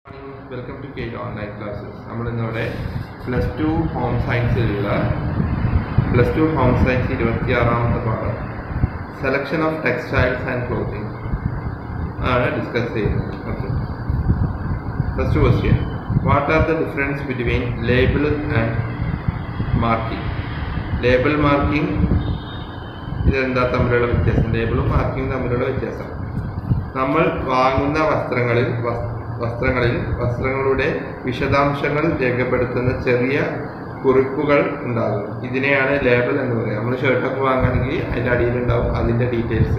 Welcome to KITE online classes നമ്മളിന്നിവിടെ plus two home സയൻസിലുള്ള plus two home science ഇരുപത്തിയാറാമത്തെ പാഠം selection of textiles and clothing ആണ് discuss ചെയ്യുന്നത് okay first question what are the difference between label and marking label marking ഇതെന്താ തമ്മിലുള്ള വ്യത്യാസം ലേബിളും മാർക്കിംഗും തമ്മിലുള്ള വ്യത്യാസം നമ്മൾ വാങ്ങുന്ന വസ്ത്രങ്ങളിൽ വസ്- വസ്ത്രങ്ങളിൽ വസ്ത്രങ്ങളുടെ വിശദാംശങ്ങൾ രേഖപ്പെടുത്തുന്ന ചെറിയ കുറിപ്പുകൾ ഉണ്ടാകും ഇതിനെയാണ് ലേബൽ എന്ന് പറയുക നമ്മൾ ഷർട്ടൊക്കെ വാങ്ങുകയാണെങ്കിൽ അതിൻ്റെ അടിയിലുണ്ടാവും അതിൻ്റെ ഡീറ്റെയിൽസ്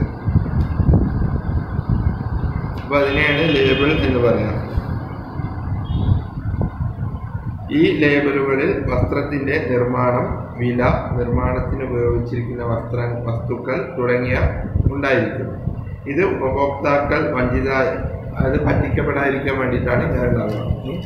അപ്പോൾ അതിനെയാണ് ലേബിൾ എന്ന് പറയുക ഈ ലേബലുകളിൽ വസ്ത്രത്തിന്റെ നിർമ്മാണം വില നിർമ്മാണത്തിന് ഉപയോഗിച്ചിരിക്കുന്ന വസ്ത്ര വസ്തുക്കൾ തുടങ്ങിയ ഉണ്ടായിരിക്കും ഇത് ഉപഭോക്താക്കൾ വഞ്ചിത അത് പറ്റിക്കപ്പെടാതിരിക്കാൻ വേണ്ടിയിട്ടാണ് ഇങ്ങനെ ഉണ്ടാവുക ഉം.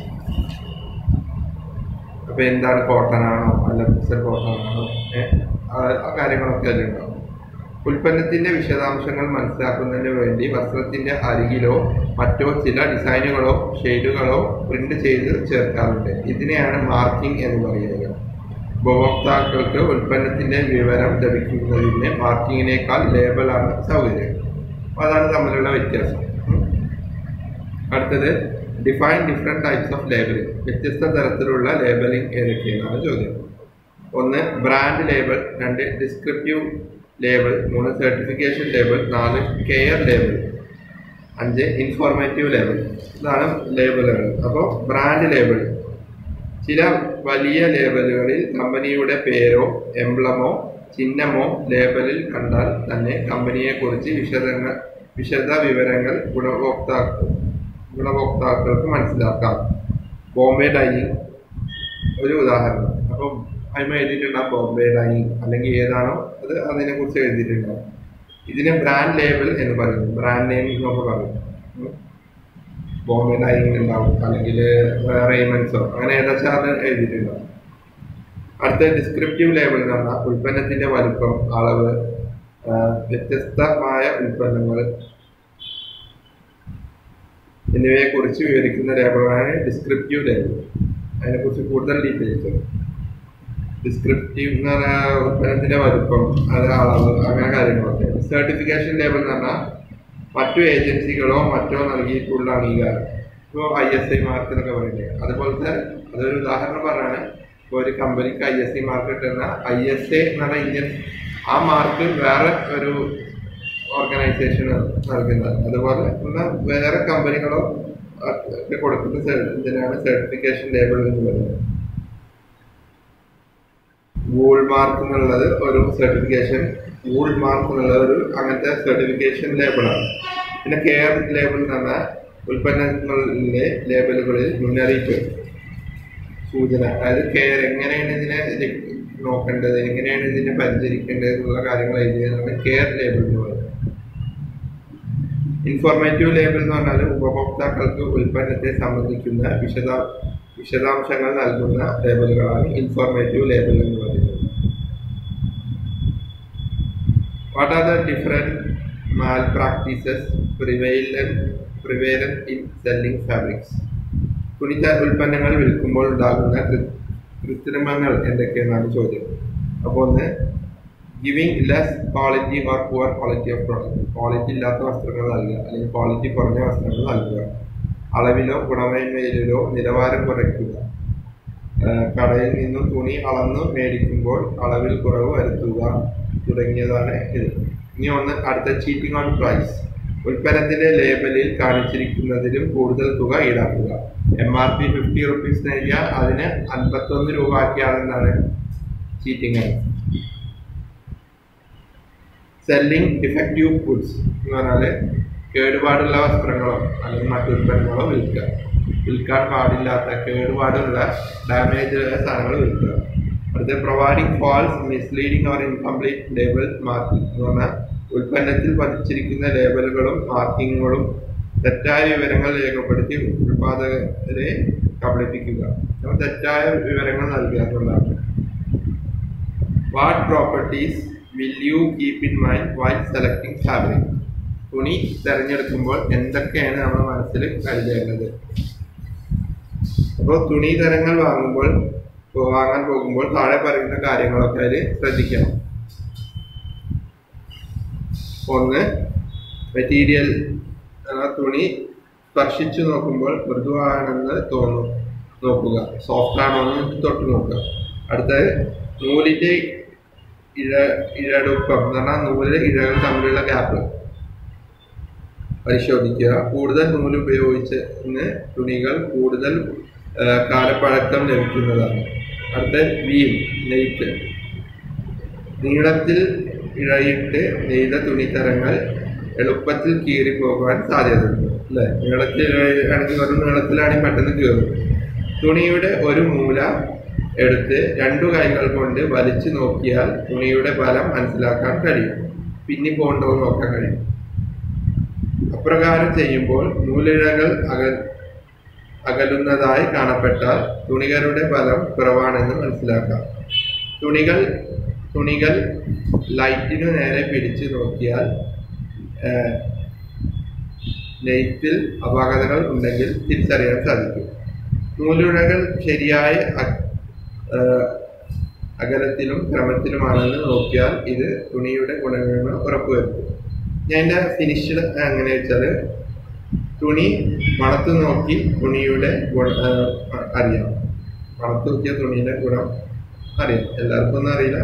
അപ്പൊ എന്താണ് കോട്ടൺ ആണോ അല്ല മിക്സർ കോട്ടൺ ആണോ ഏഹ് ആ കാര്യങ്ങളൊക്കെ അതിലുണ്ടാവും ഉൽപ്പന്നത്തിന്റെ വിശദാംശങ്ങൾ മനസ്സിലാക്കുന്നതിന് വേണ്ടി വസ്ത്രത്തിന്റെ അരികിലോ മറ്റോ ചില ഡിസൈനുകളോ ഷെയ്ഡുകളോ പ്രിന്റ് ചെയ്ത് ചേർക്കാറുണ്ട് ഇതിനെയാണ് മാർക്കിംഗ് എന്ന് പറയുക ഉപഭോക്താക്കൾക്ക് ഉൽപ്പന്നത്തിന്റെ വിവരം ലഭിക്കുന്നതിന് മാർക്കിങ്ങിനേക്കാൾ ലേബലാണ് സൗകര്യം അപ്പൊ അതാണ് തമ്മിലുള്ള വ്യത്യാസം ഉം. അടുത്തത് define different types of labelling വ്യത്യസ്ത തരത്തിലുള്ള ലേബലിംഗ് ഏതൊക്കെയാണ് ചോദ്യം ഒന്ന് ബ്രാൻഡ് ലേബൽ രണ്ട് ഡിസ്ക്രിപ്റ്റീവ് ലേബൽ മൂന്ന് സർട്ടിഫിക്കേഷൻ ലേബൽ നാല് കെയർ ലേബൽ അഞ്ച് ഇൻഫോർമേറ്റീവ് ലേബൽ ഇതാണ് ലേബലുകൾ അപ്പോൾ ബ്രാൻഡ് ലേബൽ ചില വലിയ ലേബലുകളിൽ കമ്പനിയുടെ പേരോ എംബ്ലമോ ചിഹ്നമോ ലേബലിൽ കണ്ടാൽ തന്നെ കമ്പനിയെക്കുറിച്ച് വിശദങ്ങൾ വിശദ വിവരങ്ങൾ ഗുണഭോക്താക്കൾ ഗുണഭോക്താക്കൾക്ക് മനസ്സിലാക്കാം ബോംബെ ഡൈയിങ് ഒരു ഉദാഹരണം അപ്പം അതിന് എഴുതിയിട്ടുണ്ടാവും ബോംബെ ഡൈയിങ് അല്ലെങ്കിൽ ഏതാണോ അത് അതിനെ കുറിച്ച് എഴുതിയിട്ടുണ്ടാവും ഇതിന് ബ്രാൻഡ് ലേബൽ എന്ന് പറയുന്നു ബ്രാൻഡ് നെയിം എന്നൊക്കെ പറയും ഉം. ബോംബെ ഡൈയിങ് ഉണ്ടാവും അല്ലെങ്കിൽ റെയ്മൻസോ അങ്ങനെ ഏതാച്ചാൽ അത് എഴുതിയിട്ടുണ്ടാവും അടുത്ത ഡിസ്ക്രിപ്റ്റീവ് ലേബൽ എന്ന് പറഞ്ഞാൽ ഉൽപ്പന്നത്തിന്റെ വലുപ്പം അളവ് ആ, വ്യത്യസ്തമായ ഉൽപ്പന്നങ്ങൾ എന്നിവയെ കുറിച്ച് വിവരിക്കുന്ന ലേബലാണ് ഡിസ്ക്രിപ്റ്റീവ് ലേബൽ അതിനെക്കുറിച്ച് കൂടുതൽ ഡീറ്റെയിൽസ് ഡിസ്ക്രിപ്റ്റീവ് എന്ന് പറഞ്ഞാൽ ഉൽപ്പന്നത്തിന്റെ വലുപ്പം അത് അളവ് അങ്ങനെ കാര്യങ്ങളൊക്കെ സർട്ടിഫിക്കേഷൻ ലേബൽ എന്ന് പറഞ്ഞാൽ മറ്റു ഏജൻസികളോ മറ്റോ നൽകിയിട്ടുള്ള അംഗീകാരം ഇപ്പോൾ ഐ എസ് ഐ മാർക്ക് എന്നൊക്കെ പറയുന്നത് അതുപോലത്തെ അതൊരു ഉദാഹരണം പറഞ്ഞാണ് ഇപ്പോൾ ഒരു കമ്പനിക്ക് ഐ എസ് ഐ മാർക്ക് കിട്ടുന്ന ഐ എസ് എ എന്ന് പറഞ്ഞ ഇന്ത്യൻ ആ മാർക്ക് വേറെ ഒരു ഓർഗനൈസേഷൻ നൽകുന്നത് അതുപോലെ എന്നാൽ വേറെ കമ്പനികളോ ഒക്കെ കൊടുക്കുന്ന സെ- ഇതിനാണ് സർട്ടിഫിക്കേഷൻ ലേബൽ എന്ന് പറയുന്നത് വൂൾ മാർക്ക് എന്നുള്ളത് ഒരു സർട്ടിഫിക്കേഷൻ വൂൾ മാർക്ക് എന്നുള്ളത് ഒരു അങ്ങനത്തെ സർട്ടിഫിക്കേഷൻ ലേബിളാണ് പിന്നെ കെയർ ലേബിൾ എന്ന് പറഞ്ഞാൽ ഉൽപ്പന്നങ്ങളിലെ ലേബലുകളിൽ മുന്നറിയിപ്പ് സൂചന അതായത് കെയർ എങ്ങനെയാണ് ഇതിനെ ഇത് നോക്കേണ്ടത് എങ്ങനെയാണ് ഇതിനെ പരിചരിക്കേണ്ടത് എന്നുള്ള കാര്യങ്ങൾ എഴുതിയതാണ് കെയർ ലേബിൾ എന്ന് പറയുന്നത് ഇൻഫോർമേറ്റീവ് ലേബൽ എന്ന് പറഞ്ഞാൽ ഉപഭോക്താക്കൾക്ക് ഉൽപ്പന്നത്തെ സംബന്ധിക്കുന്ന വിശദ വിശദാംശങ്ങൾ നൽകുന്ന ലേബലുകളാണ് ഇൻഫോർമേറ്റീവ് ലേബൽ എന്ന് പറയുന്നത് what are the different malpractices prevalent prevalent in selling fabrics തുണിച്ച ഉൽപ്പന്നങ്ങൾ വിൽക്കുമ്പോൾ ഉണ്ടാകുന്ന കൃ- കൃത്രിമങ്ങൾ എന്തൊക്കെയെന്നാണ് ചോദ്യം അപ്പോൾ ഒന്ന് giving less quality or poor quality of product ക്വാളിറ്റി ഇല്ലാത്ത വസ്ത്രങ്ങൾ നൽകുക അല്ലെങ്കിൽ ക്വാളിറ്റി കുറഞ്ഞ വസ്ത്രങ്ങൾ നൽകുക അളവിലോ ഗുണമേന്മയിലോ നിലവാരം കുറയ്ക്കുക ആഹ് കടയിൽ നിന്നും തുണി അളന്ന് മേടിക്കുമ്പോൾ അളവിൽ കുറവ് വരുത്തുക തുടങ്ങിയതാണ് ഇത് ഇനി ഒന്ന് അടുത്ത ചീറ്റിംഗ് ഓൺ പ്രൈസ് ഉൽപ്പന്നത്തിന്റെ ലേബലിൽ കാണിച്ചിരിക്കുന്നതിലും കൂടുതൽ തുക ഈടാക്കുക M R P fifty rupees നൽകിയാൽ അതിന് അൻപത്തൊന്ന് രൂപ ആക്കിയാണെന്നാണ് ചീറ്റിംഗ് ആണ് സെല്ലിംഗ് ഡിഫക്റ്റീവ് ഗുഡ്സ് എന്ന് പറഞ്ഞാൽ കേടുപാടുള്ള വസ്ത്രങ്ങളോ അല്ലെങ്കിൽ മറ്റു ഉൽപ്പന്നങ്ങളോ വിൽക്കുക വിൽക്കാൻ പാടില്ലാത്ത കേടുപാടുള്ള ഡാമേജ് സാധനങ്ങൾ വിൽക്കുക അടുത്ത providing false misleading or incomplete label marking എന്ന് പറഞ്ഞാൽ ഉൽപ്പന്നത്തിൽ പതിച്ചിരിക്കുന്ന ലേബലുകളും മാർക്കിങ്ങുകളും തെറ്റായ വിവരങ്ങൾ രേഖപ്പെടുത്തി ഉൽപാദകരെ കബളിപ്പിക്കുക അപ്പോൾ തെറ്റായ വിവരങ്ങൾ നൽകുക എന്നുള്ളതാണ് what properties will you keep in mind while selecting fabric തുണി തിരഞ്ഞെടുക്കുമ്പോൾ എന്തൊക്കെയാണ് നമ്മുടെ മനസ്സിൽ കരുതേണ്ടത് അപ്പോൾ തുണി തരങ്ങൾ വാങ്ങുമ്പോൾ ഇപ്പൊ വാങ്ങാൻ പോകുമ്പോൾ താഴെ പറയുന്ന കാര്യങ്ങളൊക്കെ അതിൽ ശ്രദ്ധിക്കണം ഒന്ന് മെറ്റീരിയൽ ആ തുണി സ്പർശിച്ചു നോക്കുമ്പോൾ മൃദുവാണെന്ന് തോന്നും നോക്കുക സോഫ്റ്റ് ആണോ എന്ന് തൊട്ട് നോക്കുക അടുത്തത് നൂലിന്റെ ഇഴ ഇഴടുപ്പം എന്ന് പറഞ്ഞാൽ നൂലിലെ ഇഴകൾ തമ്മിലുള്ള ഗ്യാപ്പ് പരിശോധിക്കുക കൂടുതൽ നൂല് ഉപയോഗിച്ച് ഇന്ന് തുണികൾ കൂടുതൽ ആ, കാലപ്പഴക്കം ലഭിക്കുന്നതാണ് അടുത്ത വീം നെയ്ത്ത് നീളത്തിൽ ഇഴയിട്ട് നെയ്ത തുണിത്തരങ്ങൾ എളുപ്പത്തിൽ കീറിപ്പോകാൻ സാധ്യതയുണ്ട് അല്ലേ നീളത്തിൽ ആണെങ്കിൽ ഒരു നീളത്തിലാണെങ്കിൽ പെട്ടെന്ന് കീറും തുണിയുടെ ഒരു മൂല എടുത്ത് രണ്ടു കൈകൾ കൊണ്ട് വലിച്ചു നോക്കിയാൽ തുണിയുടെ ബലം മനസ്സിലാക്കാൻ കഴിയും പിന്നി പോണ്ടോ എന്ന് നോക്കാൻ കഴിയും അപ്രകാരം ചെയ്യുമ്പോൾ നൂലിഴകൾ അക അകലുന്നതായി കാണപ്പെട്ടാൽ തുണികളുടെ ബലം കുറവാണെന്ന് മനസ്സിലാക്കാം തുണികൾ തുണികൾ ലൈറ്റിനു നേരെ പിടിച്ചു നോക്കിയാൽ ഏഹ്, നെയ്ത്തിൽ അപാകതകൾ ഉണ്ടെങ്കിൽ തിരിച്ചറിയാൻ സാധിക്കും നൂലുഴകൾ ശരിയായ അ- ഏഹ്, അകലത്തിലും ക്രമത്തിലുമാണെന്ന് നോക്കിയാൽ ഇത് തുണിയുടെ ഗുണമേന്മ ഉറപ്പുവരുത്തും ഞാൻ എൻ്റെ ഫിനിഷ്ഡ് എങ്ങനെ വെച്ചാൽ തുണി മണത്ത് നോക്കി തുണിയുടെ ഗുണ ഏഹ്, അറിയാം മണത്ത് നോക്കിയ തുണിയുടെ ഗുണം അറിയാം എല്ലാവർക്കും ഒന്നും അറിയില്ല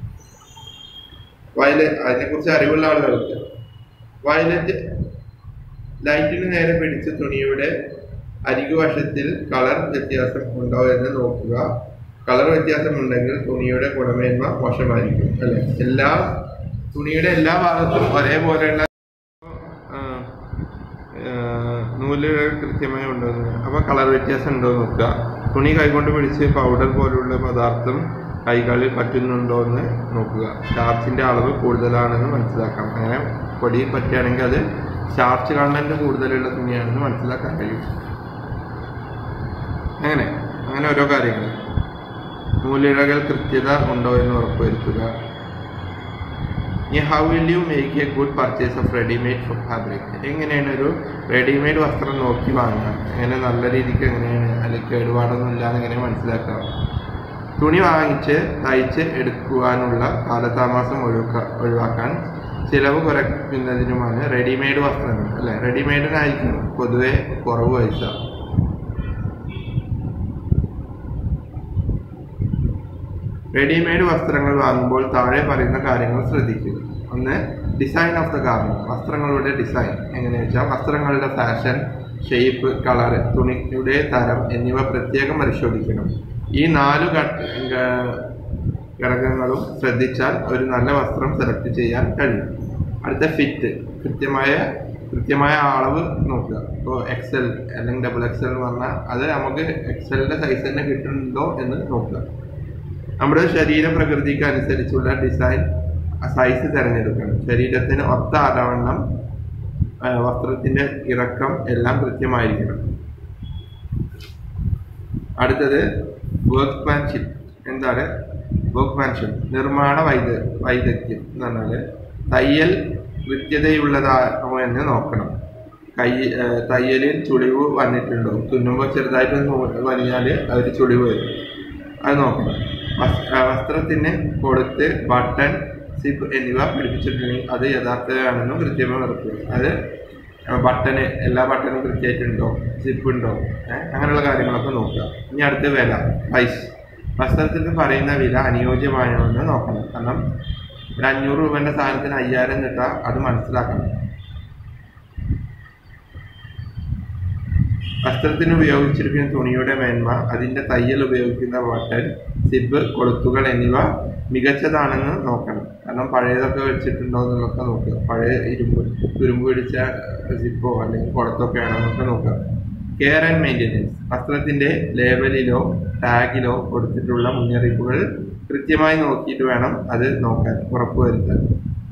വയലറ്റ് അതിനെക്കുറിച്ച് അറിവുള്ള ആളുകൾക്ക് വയലറ്റ് ലൈറ്റിന് നേരെ പിടിച്ച തുണിയുടെ അരികുവശത്തിൽ കളർ വ്യത്യാസം ഉണ്ടോ എന്ന് നോക്കുക കളർ വ്യത്യാസം ഉണ്ടെങ്കിൽ തുണിയുടെ ഗുണമേന്മ മോശമായിരിക്കും അല്ലെ എല്ലാ തുണിയുടെ എല്ലാ ഭാഗത്തും ഒരേപോലെയുള്ള ആ, ആ, നൂലുകൾ കൃത്യമായി ഉണ്ടോന്ന് അപ്പോൾ കളർ വ്യത്യാസം ഉണ്ടോ എന്ന് നോക്കുക തുണി കൈകൊണ്ട് പിടിച്ച് പൗഡർ പോലുള്ള പദാർത്ഥം കൈകളിൽ പറ്റുന്നുണ്ടോ എന്ന് നോക്കുക സ്റ്റാർച്ചിൻ്റെ അളവ് കൂടുതലാണെന്ന് മനസ്സിലാക്കാം അങ്ങനെ പൊടി പറ്റുകയാണെങ്കിൽ അത് സ്റ്റാർച്ച് കണ്ടന്റ് കൂടുതലുള്ള തുണിയാണെന്ന് മനസ്സിലാക്കാൻ കഴിയും അങ്ങനെ അങ്ങനെ ഓരോ കാര്യങ്ങൾ നൂലിഴകൾ കൃത്യത ഉണ്ടോ എന്ന് ഉറപ്പുവരുത്തുക ഇനി how will you make a good purchase of readymade fabric എങ്ങനെയാണ് ഒരു റെഡിമെയ്ഡ് വസ്ത്രം നോക്കി വാങ്ങുക എങ്ങനെ നല്ല രീതിക്ക് എങ്ങനെയാണ് അല്ലെങ്കിൽ കേടുപാടൊന്നും ഇല്ലാന്ന് എങ്ങനെ മനസ്സിലാക്കാം തുണി വാങ്ങിച്ച് തയ്ച്ച് എടുക്കുവാനുള്ള കാലതാമസം ഒഴിവാക്ക ഒഴിവാക്കാൻ ചിലവ് കുറയ്ക്കുന്നതിനുമാണ് റെഡിമെയ്ഡ് വസ്ത്രങ്ങൾ അല്ലെ റെഡിമെയ്ഡിനായിരിക്കും പൊതുവെ കുറവ് പൈസ റെഡിമെയ്ഡ് വസ്ത്രങ്ങൾ വാങ്ങുമ്പോൾ താഴെ പറയുന്ന കാര്യങ്ങൾ ശ്രദ്ധിക്കുക ഒന്ന് ഡിസൈൻ ഓഫ് ദ ഗാർമെന്റ് വസ്ത്രങ്ങളുടെ ഡിസൈൻ എങ്ങനെയാ വെച്ചാൽ വസ്ത്രങ്ങളുടെ ഫാഷൻ ഷേപ്പ് കളർ തുണിയുടെ തരം എന്നിവ പ്രത്യേകം പരിശോധിക്കണം ഈ നാല് ഘ- ഘ- ഘടകങ്ങളും ശ്രദ്ധിച്ചാൽ ഒരു നല്ല വസ്ത്രം സെലക്ട് ചെയ്യാൻ കഴിയും അടുത്ത ഫിറ്റ് കൃത്യമായ കൃത്യമായ അളവ് നോക്കുക ഇപ്പോൾ എക്സൽ അല്ലെങ്കിൽ ഡബിൾ എക്സൽ എന്ന് പറഞ്ഞാൽ അത് നമുക്ക് എക്സലിന്റെ സൈസ് തന്നെ കിട്ടുന്നുണ്ടോ എന്ന് നോക്കുക നമ്മുടെ ശരീര പ്രകൃതിക്ക് അനുസരിച്ചുള്ള ഡിസൈൻ സൈസ് തിരഞ്ഞെടുക്കണം ശരീരത്തിന് ഒത്ത അളവണ്ണം ആ, വസ്ത്രത്തിന്റെ ഇറക്കം എല്ലാം കൃത്യമായിരിക്കണം അടുത്തത് വർക്ക്മാൻഷിപ്പ് എന്താണ് വർക്ക്മാൻഷിപ്പ് നിർമ്മാണ വൈദ വൈദഗ്ധ്യം എന്ന് പറഞ്ഞാൽ തയ്യൽ കൃത്യതയുള്ളതാണോ എന്ന് നോക്കണം കൈ ആ, തയ്യലിൽ ചുളിവ് വന്നിട്ടുണ്ടോ തുന്നുമ്പോൾ ചെറുതായിട്ട് നൂ- വലിഞ്ഞാൽ അതിൽ ചുളിവ് വരും അത് നോക്കണം വസ്- ആ, വസ്ത്രത്തിന് കൊടുത്ത് ബട്ടൺ സിപ്പ് എന്നിവ പിടിപ്പിച്ചിട്ടുണ്ടെങ്കിൽ അത് യഥാർത്ഥമാണെന്നും കൃത്യമായി ഉറപ്പുക അത് ബട്ടന് എല്ലാ ബട്ടണും കൃത്യമായിട്ടുണ്ടോ സിപ്പ് ഉണ്ടോ ഏഹ് അങ്ങനെയുള്ള കാര്യങ്ങളൊക്കെ നോക്കുക ഇനി അടുത്ത വില പ്രൈസ് വസ്ത്രത്തിന് പറയുന്ന വില അനുയോജ്യമാണോ എന്ന് നോക്കണം കാരണം ഒരു അഞ്ഞൂറ് രൂപേൻ്റെ സാധനത്തിന് അയ്യായിരം കിട്ടാൽ അത് മനസ്സിലാക്കണം വസ്ത്രത്തിന് ഉപയോഗിച്ചിരിക്കുന്ന തുണിയുടെ മേന്മ അതിന്റെ തയ്യൽ ഉപയോഗിക്കുന്ന ബട്ടൺ സിബ് കൊളുത്തുകൾ എന്നിവ മികച്ചതാണെന്ന് നോക്കണം കാരണം പഴയതൊക്കെ വെച്ചിട്ടുണ്ടോ എന്നൊക്കെ നോക്കുക പഴയ ഇരുമ്പ് തുരുമ്പ് പിടിച്ച സിപ്പോ അല്ലെങ്കിൽ കൊളുത്തൊക്കെ ആണോ എന്നൊക്കെ നോക്കുക കെയർ ആൻഡ് മെയിൻ്റെനൻസ് വസ്ത്രത്തിന്റെ ലേബലിലോ ടാഗിലോ കൊടുത്തിട്ടുള്ള മുന്നറിയിപ്പുകൾ കൃത്യമായി നോക്കിയിട്ട് വേണം അത് നോക്കാൻ ഉറപ്പുവരുത്താൻ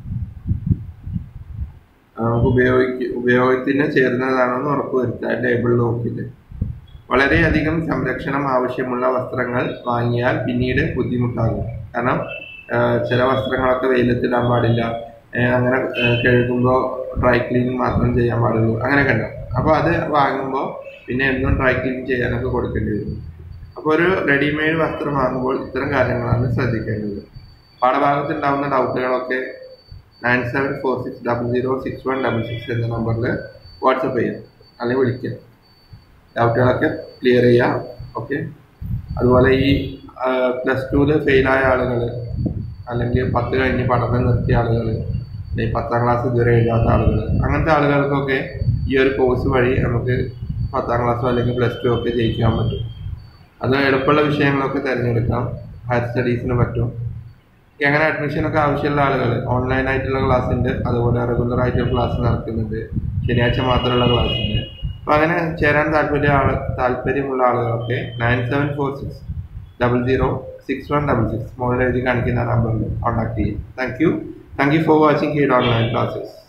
നമുക്ക് ഉപയോഗിക്ക ഉപയോഗത്തിന് ചേർന്നതാണെന്ന് ഉറപ്പുവരുത്തുക ലേബിൾ നോക്കിയിട്ട് വളരെയധികം സംരക്ഷണം ആവശ്യമുള്ള വസ്ത്രങ്ങൾ വാങ്ങിയാൽ പിന്നീട് ബുദ്ധിമുട്ടാകും കാരണം ആ, ചില വസ്ത്രങ്ങളൊക്കെ വെയിലത്തിടാൻ പാടില്ല ഏ, അങ്ങനെ കഴുകുമ്പോൾ ഡ്രൈ ക്ലീനിങ് മാത്രം ചെയ്യാൻ പാടുള്ളൂ അങ്ങനെയൊക്കെ ഉണ്ടാവും അപ്പോൾ അത് വാങ്ങുമ്പോൾ പിന്നെ എന്നും ഡ്രൈ ക്ലീൻ ചെയ്യാനൊക്കെ കൊടുക്കേണ്ടി വരും അപ്പോൾ ഒരു റെഡിമെയ്ഡ് വസ്ത്രം വാങ്ങുമ്പോൾ ഇത്തരം കാര്യങ്ങളാണ് ശ്രദ്ധിക്കേണ്ടത് പാഠഭാഗത്ത് ഉണ്ടാകുന്ന ഡൗട്ടുകളൊക്കെ nine seven four six double zero six one double six എന്ന നമ്പറിൽ വാട്സപ്പ് ചെയ്യാം അല്ലെങ്കിൽ വിളിക്കാം ഡൗട്ടുകളൊക്കെ ക്ലിയർ ചെയ്യാം ഓക്കെ അതുപോലെ ഈ പ്ലസ് ടുവിൽ ഫെയിലായ ആളുകൾ അല്ലെങ്കിൽ പത്ത് കഴിഞ്ഞ് പഠനം നിർത്തിയ ആളുകൾ അല്ലെങ്കിൽ പത്താം ക്ലാസ് ഇതുവരെ എഴുതാത്ത ആളുകൾ അങ്ങനത്തെ ആളുകൾക്കൊക്കെ ഈ ഒരു കോഴ്സ് വഴി നമുക്ക് പത്താം ക്ലാസ്സോ അല്ലെങ്കിൽ പ്ലസ് ടു ഒക്കെ ജയിക്കാൻ പറ്റും അത് എളുപ്പമുള്ള വിഷയങ്ങളൊക്കെ തിരഞ്ഞെടുക്കാം ഹയർ സ്റ്റഡീസിന് പറ്റും എങ്ങനെ അഡ്മിഷനൊക്കെ ആവശ്യമുള്ള ആളുകൾ ഓൺലൈനായിട്ടുള്ള ക്ലാസ് ഉണ്ട് അതുപോലെ റെഗുലർ ആയിട്ടുള്ള ക്ലാസ് നടക്കുന്നുണ്ട് ശനിയാഴ്ച മാത്രമുള്ള ക്ലാസ് ഉണ്ട് അപ്പോൾ അങ്ങനെ ചേരാൻ താല്പര്യ ആൾ താല്പര്യമുള്ള ആളുകളൊക്കെ nine seven four six double zero six one double six മുകളിൽ എഴുതി കാണിക്കുന്ന നമ്പറിൽ കോൺടാക്ട് ചെയ്യും thank you thank you for watching കീഡ് ഓൺലൈൻ ക്ലാസ്സസ്